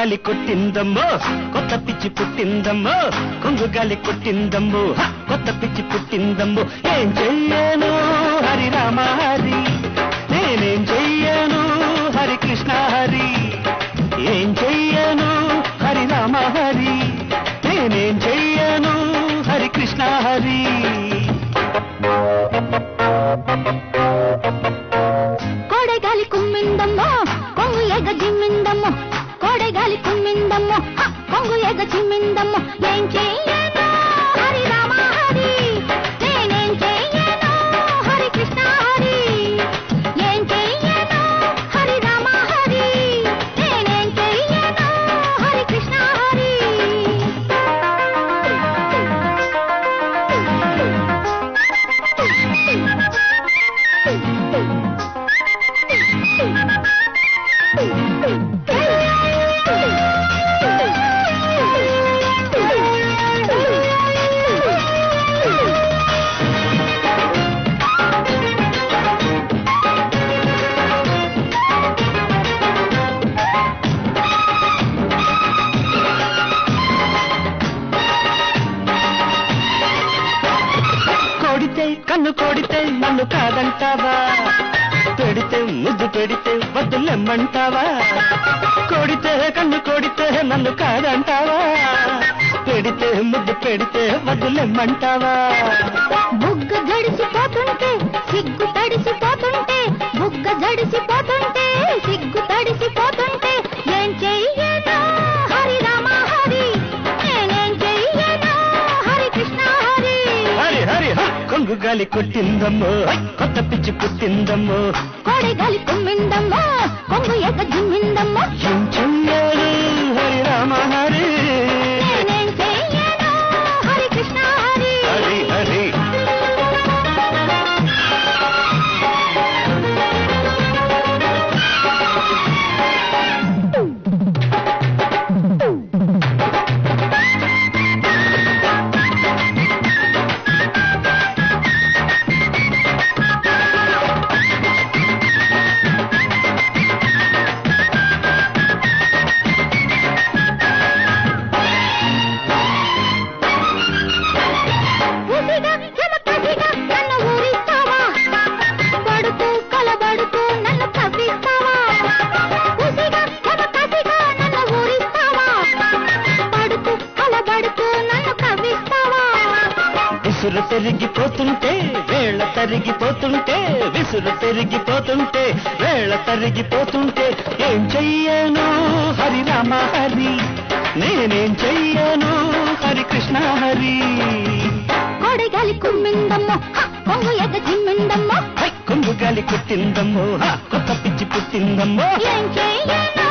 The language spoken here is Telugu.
గాలి కొట్టిందమ్మో కొత్త పిచ్చి పుట్టిందమ్మో కొంగు గాలి కొట్టిందమ్మో హ, కొత్త పిచ్చి పుట్టిందమ్మో ఏం చెయ్యను హరి రామ హరి నేనేం చెయ్యను హరి కృష్ణ హరి ఏం చెయ్యను హరి రామ హరి నేనేం చెయ్యను హరి కృష్ణ హరి కోడెగాలి కుమ్మిందమ్మో కొంగు ఎగ జిమ్మిందమ్మో కోడెగాలి కుమ్మిందమ్మో హ, కొంగు ఎగ జిమ్మిందమ్మో ఏం చెయ్యను హరి రామ హరి నేనేం చెయ్యను హరి కృష్ణ హరి ఏం చెయ్యను హరి రామ హరి నేనేం చెయ్యను హరి కృష్ణ హరి కొడితే కన్ను కొడితే నన్ను కాదంటావా పెడితే ముద్దు పెడితే వద్దులెమ్మంటావా కొడితే కన్ను కొడితే నన్ను కాదంటావా పెడితే ముద్దు పెడితే వద్దులెమ్మంటావా బుగ్గ జడిసిపోతుంటే సిగ్గు తడిసిపోతుంటే బుగ్గ జడిసిపోతుంటే సిగ్గు తడిసిపోతుంటే ఏం చెయ్యను హరి రామ హరి నేనేం చెయ్యను హరి కృష్ణ హరి హరి హరి హ! కొంగు గాలి కొట్టిందమ్మో కొత్త పిచ్చి పుట్టిందమ్మో కోడి గాలి కుమ్మిందమ్మో కొంగు ఎగ జిమ్మిందమ్మో ఏం చెయ్యాలి హరి రామ హరి నేనేం చెయ్యను హరి కృష్ణ హరి హరి హరి ఉసిగా చెమటసిగా నన్ను ఊరిస్తావా పడుతూ కలబడుతూ నన్ను కవ్విస్తావా ఉసిగా చెమటసిగా నన్ను ఊరిస్తావా పడుతూ కలబడుతూ నన్ను కవ్విస్తావా విసురు పెరిగిపోతుంటే వేళ తరిగిపోతుంటే విసురు పెరిగిపోతుంటే వేళ తరిగిపోతుంటే ఏం చెయ్యను హరి రామ హరి నేనేం చెయ్యను హరి కృష్ణ హరి కోడెగాలి కుమ్మిందమ్మో హ, కొంగు ఎగ జిమ్మిందమ్మో హై, కొంగు గాలి కొట్టిందమ్మో హ, కొత్త పిచ్చి పుట్టిందమ్మో ఏం చెయ్యను